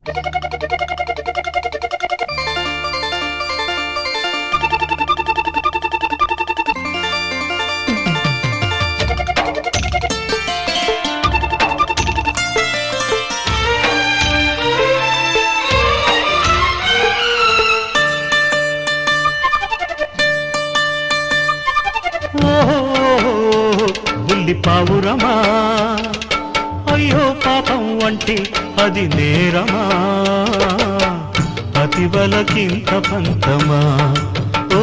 ఓహో బుల్లి పావురమా అయ్యో పాపం అంటే అది నేరమా అతివలకింత పంతమా ఓ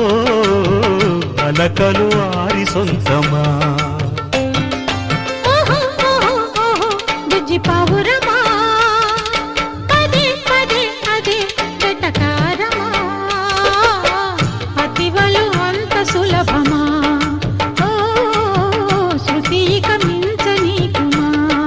అలకలు ఆరి సొంతమా ఓహో ఓహో ఓహో బుజ్జి పావురమా పదే పదే అదే వెటకారమా అతివలు అంత సులభమా ఓ శృతి ఇక మించనీకుమా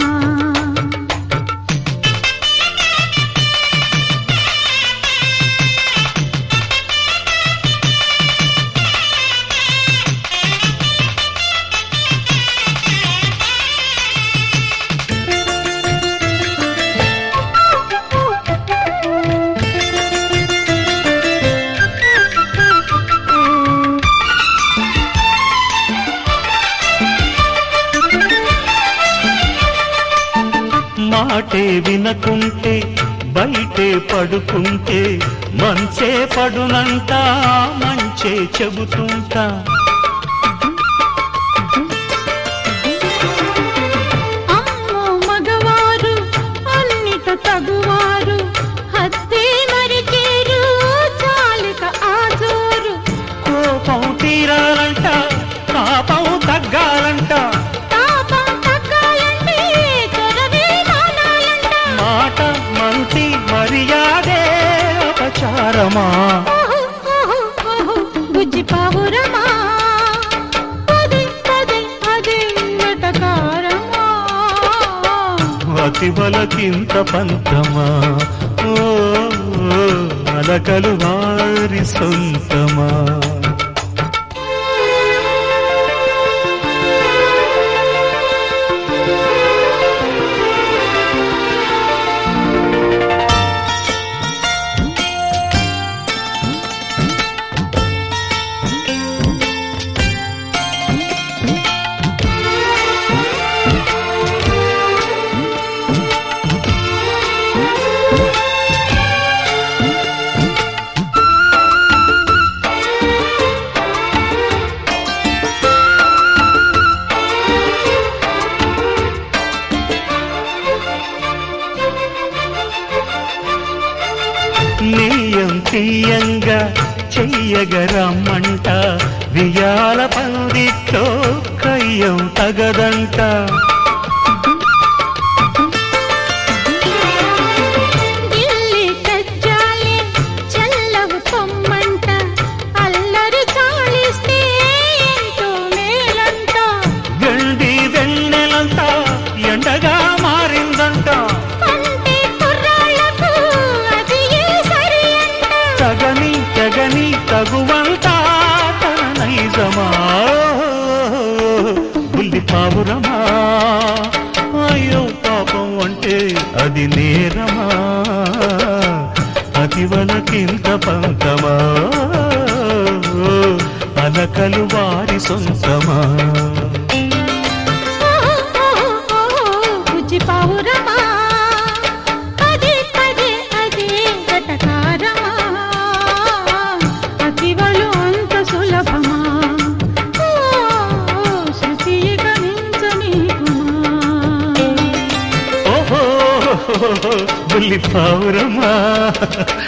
మాటే వినకుంటే బయటే పడుకుంటే మంచే పడునంట మంచే చెబుతుంటా అమ్మో మగవారు అన్నిట తగువారు హత్తే మరిచేరు చాలిక ఆజోరు కోపం తీరాలంట పాపం తగ్గాలంట తాపం తగ్గాలంటే చొరవే మానాలంట మాట మంతి మర్యాదే అపచారమా ఓహో, ఓహో, ఓహో, బుజ్జి పావురమా పదే పదే అదే వెటకారమా అతి బలకింత పంతమా ఓ అలకలు వారి సొంతమా నీయం తీయంగా చెయ్యగరమ్మంట వియాల పందిట్లో కయ్యం తగదంట గిల్లి కజ్జాలే చల్లవు పొమ్మంట అల్లరి చాలిస్తే ఎంతో మేలంట గండి వెన్నెలంతా ఎండగా మారిందంట అంటే కుర్రాళ్ళకు అది ఏ సరి అంట తగని తగని తగువంతా తన నైజమా బుల్లి పావురమా అయ్యో పాపం అంటే అది నేరమా అతివలకింత పంతమా అలకలు వారి సొంతమా ఓహో, ఓహో, ఓహో, బుజ్జి పావురమా పదే పదే అదే వెటకారమా అతివలు అంత సులభమా ఓ, శృతి ఇక మించనీకుమా ఓహో బుల్లి పావురమా